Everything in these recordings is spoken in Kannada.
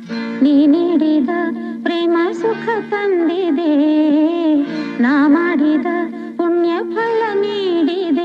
ನೀ ನೀಡಿದ ಪ್ರೇಮ ಸುಖ ತಂದಿದೆ ನಾ ಮಾಡಿದ ಪುಣ್ಯ ಫಲ ನೀಡಿದೆ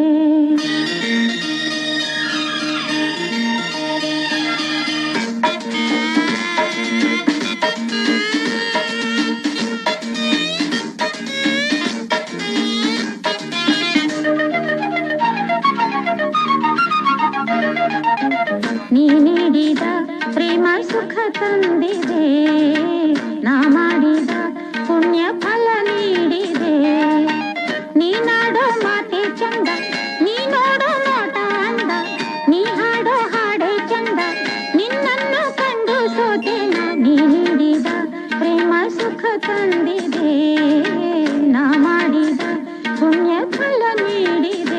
ನೀ ನೀಡಿದ ಪ್ರೇಮ ಸುಖ ತಂದಿದೆ ನಾ ಮಾಡಿದ ಪುಣ್ಯ ಫಲ ನೀಡಿದೆ ನೀ ನಾಡೋ ಮಾತೆ ಚಂದ ನೀ ನೋಡೋ ನೋಟ ಅಂದ ನೀ ಹಾಡೋ ಹಾಡೆ ಚಂದ ನಿನ್ನನ್ನು ಕಂಡು ಸೋತೆ ನಾ ನೀ ನೀಡಿದ ಪ್ರೇಮ ಸುಖ ತಂದಿದೆ ನಾ ಮಾಡಿದ ಪುಣ್ಯ ಫಲ ನೀಡಿದೆ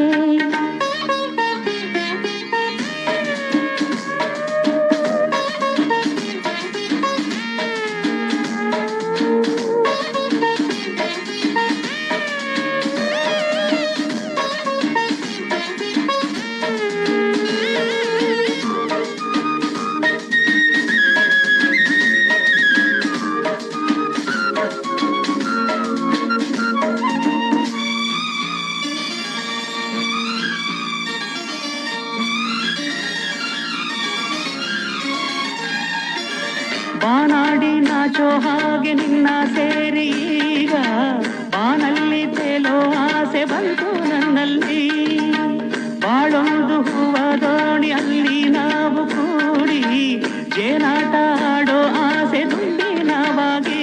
ಬಾನಾಡಿ ನಾಚೋ ಹಾಗೆ ನಿನ್ನ ಸೇರಿ ಈಗ ಬಾನಲ್ಲಿ ತೇಲೋ ಆಸೆ ಬಂತು ನನ್ನಲ್ಲಿ ಬಾಳೊಂದು ಹೂವ ದೋಣಿಯಲ್ಲಿ ನಾವು ಕೂಡಿ ಜೇನಾಟ ಆಡೋ ಆಸೆ ತುಂಬಿ ನಾವಾಗಿ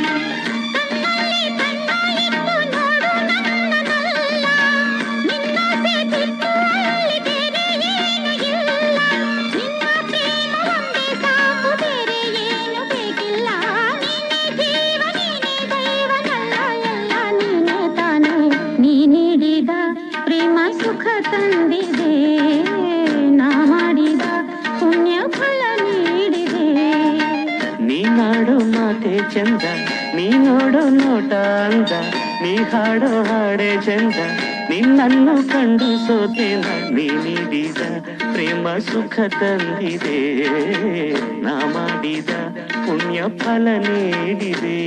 ನೀ ನೀಡಿದ ಪ್ರೇಮ ಸುಖ ತಂದಿದೆ ನಾ ಮಾಡಿದ ಪುಣ್ಯ ಫಲ ನೀಡಿದೆ ನೀ ನಾಡು ಮಾತೆ ಚಂದ ನೀ ನೋಡು ನೋಟ ಅಂದ ನೀ ಹಾಡೋ ಹಾಡೆ ಚಂದ ನಿನ್ನನ್ನು ಕಂಡು ಸೋತೆ ನೀ ನೀಡಿದ ಪ್ರೇಮ ಸುಖ ತಂದಿದೆ ನಾ ಮಾಡಿದ ಪುಣ್ಯ ಫಲ ನೀಡಿದೆ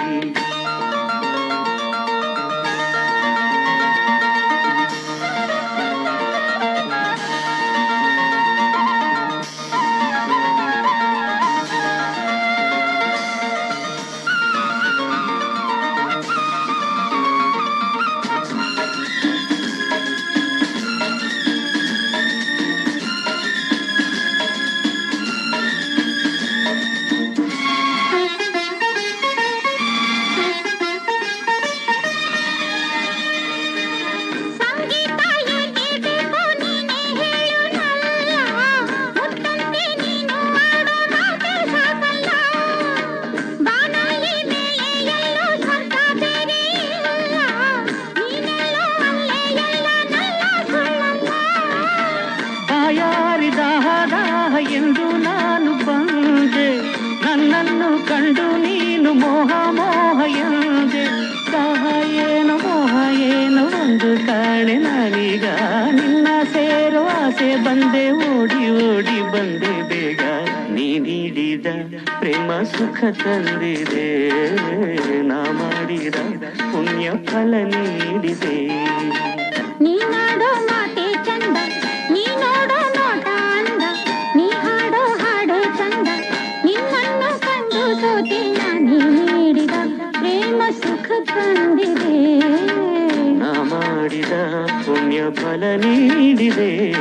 ಸಂಗೀತ ಏಕೆ ಬೇಕು ನೀನೇ ಹೇಳು ನಲ್ಲ ಮುತ್ತಂತೆ ನೀನು ಮಾಡೋ ಮಾತೆ ಸಾಕಲ್ಲ ಬಾನಲ್ಲಿ ಮೇಲೆ ಎಲ್ಲೋ ಸ್ವರ್ಗ ಬೇರೆ ಇಲ್ಲ ನೀನೆಲ್ಲೋ ಅಲ್ಲೇ ಎಲ್ಲ ನಲ್ಲ ಸುಳ್ಳಲ್ಲ ಬಾಯಾರಿದ ದಾಹ ಎಂದು ನಾನು ಬಂದೆ ನನ್ನನ್ನು ಕಂಡು ನೀನು ಮೋಹ ಮೋಹ ಎಂದೆ ದಾಹ ಏನು ಮೋಹ ಏನು ಒಂದು ಕಾಣೆ ನಾನೀಗ ನಿನ್ನ ಸೇರೋ ಆಸೆ ಬಂದೆ ಓಡಿ ಓಡಿ ಬಂದೆ ಬೇಗ ನೀ ನೀಡಿದ ಪ್ರೇಮ ಸುಖ ತಂದಿದೆ ನಾ ಮಾಡಿದ ಪುಣ್ಯ ಫಲ ನೀಡಿದೆ ನೀ ನಾಡೋ ಮಾತೆ ಚಂದ ನೀ ನೋಡೋ ನೋಟ ಅಂದ ನೀ ಹಾಡೋ ಹಾಡೆ ಚಂದ ನಿನ್ನನ್ನು ಕಂಡು ಸೋತೆ ನೀ ನೀಡಿದ ಪ್ರೇಮ ಸುಖ ತಂದಿದೆ ನಾ ಮಾಡಿದ ಪುಣ್ಯ ಫಲ ನೀಡಿದೆ